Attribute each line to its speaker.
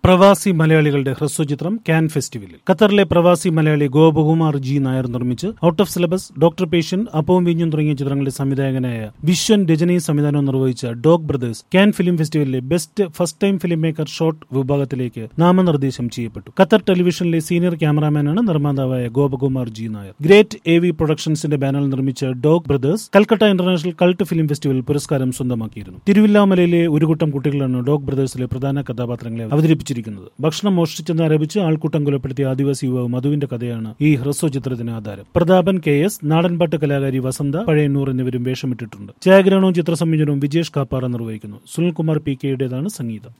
Speaker 1: പ്രവാസി മലയാളികളുടെ ഹ്രസ്വചിത്രം ക്യാൻ ഫെസ്റ്റിവലിൽ ഖത്തറിലെ പ്രവാസി മലയാളി ഗോപകുമാർ ജി നായർ നിർമ്മിച്ച് out of syllabus doctor patient അപ്പവും വീഞ്ഞും തുടങ്ങിയ ചിത്രങ്ങളുടെ സംവിധായകനായ വിശ്വൻ രജനി സംവിധാനം നിർവഹിച്ച ഡോഗ് ബ്രദേഴ്സ് ക്യാൻ ഫിലിം ഫെസ്റ്റിവലിലെ best first time film maker short വിഭാഗത്തിലേക്ക് നാമനിർദ്ദേശം ചെയ്യപ്പെട്ടു ഖത്തർ ടെലിവിഷനിലെ സീനിയർ ക്യാമറാമാനാണ് നിർമ്മാതാവായ Gopakumar G Nair great A V പ്രൊഡക്ഷൻസിന്റെ ബാനറിൽ നിർമ്മിച്ച dog brothers Calcutta international cult film festival പുരസ്കാരം സ്വന്തമാക്കിയിരുന്നു തിരുവില്ലാമലയിലെ ഒരു കൂട്ടം കുട്ടികളാണ് ഡോഗ് ബ്രദേഴ്സിലെ പ്രധാന കഥാപാത്രങ്ങളെ അവതരിപ്പിച്ചിരിക്കുന്നത് ഭക്ഷണം മോഷ്ടിച്ചെന്ന് ആരോപിച്ച് ആൾക്കൂട്ടം കൊലപ്പെടുത്തിയ ആദിവാസി യുവാവ് മധുവിന്റെ കഥയാണ് ഈ ഹ്രസ്വ ചിത്രത്തിന് ആധാരം പ്രതാപൻ കെ എസ് നാടൻപാട്ട് കലാകാരി വസന്ത പഴയന്നൂർ എന്നിവരും വേഷമിട്ടിട്ടുണ്ട് ഛായാഗ്രഹണവും ചിത്രസംയോജനവും വിജേഷ് കാപ്പാറ നിർവഹിക്കുന്നു സുനിൽകുമാർ പി കെയുടേതാണ് സംഗീതം